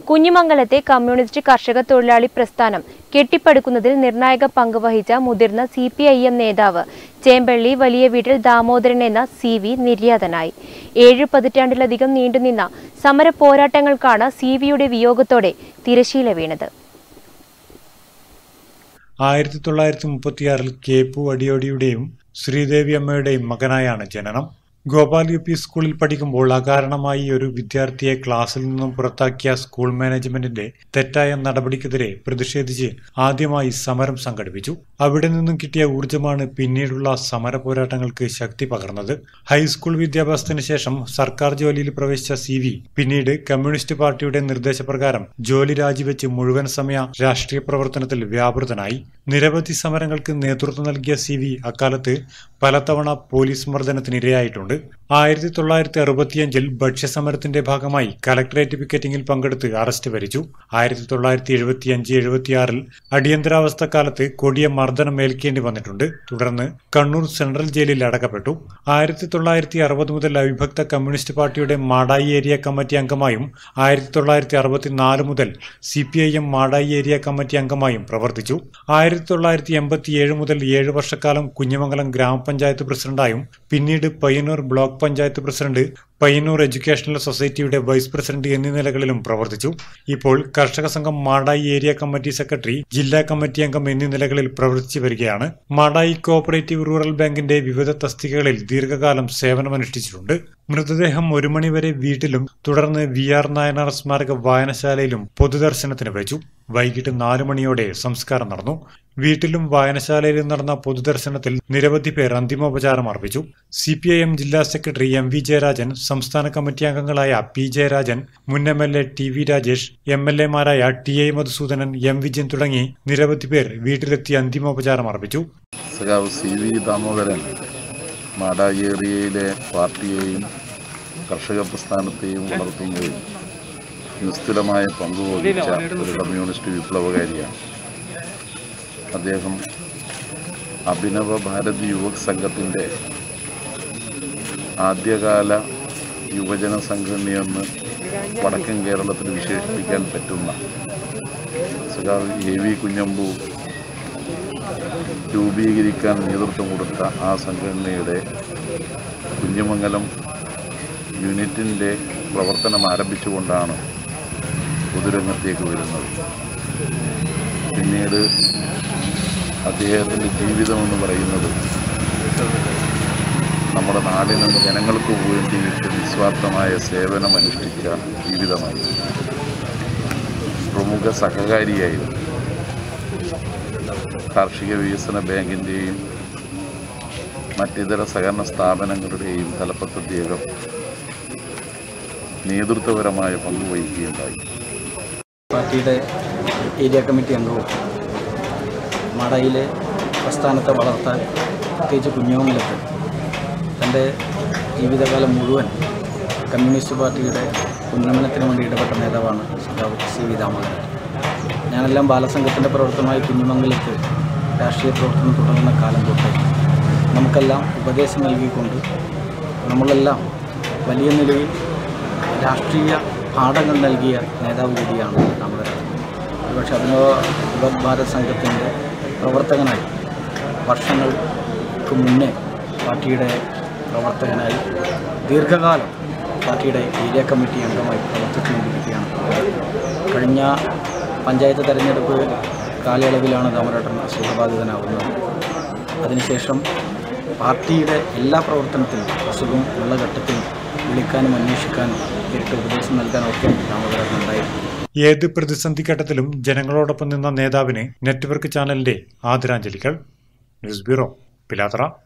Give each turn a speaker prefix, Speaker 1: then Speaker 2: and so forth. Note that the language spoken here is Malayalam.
Speaker 1: കുഞ്ഞിമംഗലത്തെ കമ്മ്യൂണിസ്റ്റ് കർഷക തൊഴിലാളി പ്രസ്ഥാനം കെട്ടിപ്പടുക്കുന്നതിൽ നിർണായക പങ്ക് വഹിച്ച മുതിർന്ന സി പി ഐ എം നേതാവ് ചേമ്പള്ളി വലിയ വീട്ടിൽ ദാമോദരൻ എന്ന സി വി നിര്യാതനായി ഏഴ് പതിറ്റാണ്ടിലധികം നീണ്ടുനിന്ന സമര പോരാട്ടങ്ങൾക്കാണ് സി വിയുടെ വിയോഗത്തോടെ തിരശീല വീണത്
Speaker 2: ആയിരത്തി തൊള്ളായിരത്തി മുപ്പത്തിയാറിൽ കേപ്പു അടിയോടിയുടെയും ശ്രീദേവി അമ്മയുടെയും മകനായാണ് ജനനം ഗോപാൽ യു പി സ്കൂളിൽ പഠിക്കുമ്പോൾ അകാരണമായി ഒരു വിദ്യാർത്ഥിയെ ക്ലാസ്സിൽ നിന്നും പുറത്താക്കിയ സ്കൂൾ മാനേജ്മെന്റിന്റെ തെറ്റായ നടപടിക്കെതിരെ പ്രതിഷേധിച്ച് ആദ്യമായി സമരം സംഘടിപ്പിച്ചു അവിടെ നിന്നും കിട്ടിയ ഊർജമാണ് പിന്നീടുള്ള സമര പോരാട്ടങ്ങൾക്ക് ശക്തി പകർന്നത് ഹൈസ്കൂൾ വിദ്യാഭ്യാസത്തിന് ശേഷം സർക്കാർ ജോലിയിൽ പ്രവേശിച്ച സി വി പിന്നീട് കമ്മ്യൂണിസ്റ്റ് പാർട്ടിയുടെ നിർദ്ദേശപ്രകാരം ജോലി രാജിവെച്ച് മുഴുവൻ സമയ രാഷ്ട്രീയ പ്രവർത്തനത്തിൽ വ്യാപൃതനായി നിരവധി സമരങ്ങൾക്ക് നേതൃത്വം നൽകിയ സി വി അക്കാലത്ത് പലതവണ പോലീസ് മർദ്ദനത്തിനിരയായിട്ടുണ്ട് ആയിരത്തി തൊള്ളായിരത്തി അറുപത്തിയഞ്ചിൽ ഭക്ഷ്യസമരത്തിന്റെ ഭാഗമായി കലക്ടറേറ്റ് പിക്കറ്റിംഗിൽ പങ്കെടുത്ത് അറസ്റ്റ് വരിച്ചു ആയിരത്തി തൊള്ളായിരത്തി എഴുപത്തിയഞ്ച് എഴുപത്തിയാറിൽ അടിയന്തരാവസ്ഥ കാലത്ത് കൊടിയ മർദ്ദനം ഏൽക്കേണ്ടി വന്നിട്ടുണ്ട് തുടർന്ന് കണ്ണൂർ സെൻട്രൽ ജയിലിൽ അടക്കപ്പെട്ടു ആയിരത്തി തൊള്ളായിരത്തി അറുപത് മുതൽ അവിഭക്ത കമ്മ്യൂണിസ്റ്റ് പാർട്ടിയുടെ മാടായി ഏരിയ കമ്മിറ്റി അംഗമായും ആയിരത്തി തൊള്ളായിരത്തി അറുപത്തിനാല് മുതൽ C P I M Madayi area committee അംഗമായും പ്രവർത്തിച്ചു ആയിരത്തി തൊള്ളായിരത്തി എൺപത്തിയേഴ് മുതൽ ഏഴ് വർഷക്കാലം കുഞ്ഞമംഗലം ഗ്രാമപഞ്ചായത്ത് പ്രസിഡന്റായും പിന്നീട് Payyanur block panchayat president Payyanur educational സൊസൈറ്റിയുടെ വൈസ് പ്രസിഡന്റ് എന്നീ നിലകളിലും പ്രവർത്തിച്ചു ഇപ്പോൾ കർഷക സംഘം മാടായി ഏരിയ കമ്മിറ്റി സെക്രട്ടറി ജില്ലാ കമ്മിറ്റി അംഗം എന്നീ നിലകളിൽ പ്രവർത്തിച്ചു വരികയാണ് മാടായി കോഓപ്പറേറ്റീവ് റൂറൽ ബാങ്കിന്റെ വിവിധ തസ്തികകളിൽ ദീർഘകാലം സേവനമനുഷ്ഠിച്ചിട്ടുണ്ട് മൃതദേഹം ഒരു മണിവരെ വീട്ടിലും തുടർന്ന് വി ആർ നായനാർ സ്മാരക വായനശാലയിലും പൊതുദർശനത്തിന് വെച്ചു വൈകിട്ട് നാലു മണിയോടെ സംസ്കാരം നടന്നു വീട്ടിലും വായനശാലയിലും നടന്ന പൊതുദർശനത്തിൽ നിരവധി പേർ അന്തിമോപചാരം അർപ്പിച്ചു സി പി ഐ എം ജില്ലാ സെക്രട്ടറി എം വി ജയരാജൻ സംസ്ഥാന കമ്മിറ്റി അംഗങ്ങളായ പി ജയരാജൻ മുൻ M L A T V Rajesh M L എമാരായ T I Madhusoodanan M Vijayan തുടങ്ങി നിരവധി പേർ വീട്ടിലെത്തി അന്തിമോപചാരം അർപ്പിച്ചു
Speaker 3: സഖാവ് സി വി ദാമോദരൻ മാടായി ഏരിയയിലെ പാർട്ടിയെയും കർഷക പ്രസ്ഥാനത്തെയും വളർത്തുന്നതിൽ നിസ്തുലമായ പങ്കുവഹിച്ച ഒരു കമ്മ്യൂണിസ്റ്റ് വിപ്ലവകാരിയാണ് അദ്ദേഹം അഭിനവ ഭാരത് യുവക് സംഘത്തിൻ്റെ ആദ്യകാല യുവജന സംഘടനയെന്ന് വടക്കൻ കേരളത്തിൽ വിശേഷിപ്പിക്കാൻ പറ്റുന്ന സഖാവ് എ വി കുഞ്ഞമ്പു രൂപീകരിക്കാൻ നേതൃത്വം കൊടുത്ത ആ സംഘടനയുടെ കുഞ്ഞമംഗലം യൂണിറ്റിൻ്റെ പ്രവർത്തനം ആരംഭിച്ചുകൊണ്ടാണ് പൊതുരംഗത്തേക്ക് വരുന്നത് പിന്നീട് അദ്ദേഹത്തിൻ്റെ ജീവിതമെന്ന് പറയുന്നത് നമ്മുടെ നാടിനും ജനങ്ങൾക്ക് വേണ്ടിയിട്ട് നിസ്വാർത്ഥമായ സേവനം അനുഷ്ഠിച്ച ജീവിതമായി പ്രമുഖ സഹകാരിയായിരുന്നു കാർഷിക വികസന ബാങ്കിൻ്റെയും മറ്റിതര സഹകരണ സ്ഥാപനങ്ങളുടെയും തലപ്പത്ത് അദ്ദേഹം നേതൃത്വപരമായ പങ്ക് വഹിക്കുകയുണ്ടായി
Speaker 4: പാർട്ടിയുടെ ഏരിയ കമ്മിറ്റി അംഗവും മാടായിലെ പ്രസ്ഥാനത്തെ വളർത്താൻ പ്രത്യേകിച്ച് കുഞ്ഞോമലത്ത് തൻ്റെ ജീവിതകാലം മുഴുവൻ കമ്മ്യൂണിസ്റ്റ് പാർട്ടിയുടെ ഉന്നമനത്തിന് വേണ്ടി ഇടപെട്ട നേതാവാണ് സഖാവ് സി വി ദാമോദരൻ ഞാനെല്ലാം ബാലസംഘത്തിൻ്റെ പ്രവർത്തനമായി കുഞ്ഞുമംഗലത്ത് രാഷ്ട്രീയ പ്രവർത്തനം തുടങ്ങുന്ന കാലം തൊട്ട് നമുക്കെല്ലാം ഉപദേശം നൽകിക്കൊണ്ട് നമ്മളെല്ലാം വലിയ നിലയിൽ രാഷ്ട്രീയ പാഠങ്ങൾ നൽകിയ നേതാവ് കൂടിയാണ് ദാമോദരൻ ഒരുപക്ഷെ അഭിനവ യുവക് ഭാരത് സംഘത്തിൻ്റെ പ്രവർത്തകനായി വർഷങ്ങൾക്ക് മുന്നേ പാർട്ടിയുടെ പ്രവർത്തകനായി ദീർഘകാലം പാർട്ടിയുടെ ഏരിയ കമ്മിറ്റി അംഗമായി പ്രവർത്തിച്ചുകൊണ്ടിരിക്കുകയാണ് കഴിഞ്ഞ പഞ്ചായത്ത് തെരഞ്ഞെടുപ്പ് കാലയളവിലാണ് ദാമോദരൻ അസുഖബാധിതനാകുന്നത് അതിനുശേഷം പാർട്ടിയുടെ എല്ലാ പ്രവർത്തനത്തിലും അസുഖം ഉള്ള ഘട്ടത്തിൽ വിളിക്കാനും അന്വേഷിക്കാനും നേരിട്ട് ഉപദേശം നൽകാനും ഒക്കെ ദാമോദരൻ ഉണ്ടായിരുന്നു
Speaker 2: ഏത് പ്രതിസന്ധി ഘട്ടത്തിലും ജനങ്ങളോടൊപ്പം നിന്ന നേതാവിന് നെറ്റ്വർക്ക് ചാനലിന്റെ ആദരാഞ്ജലികൾ ന്യൂസ് ബ്യൂറോ പിലാത്ര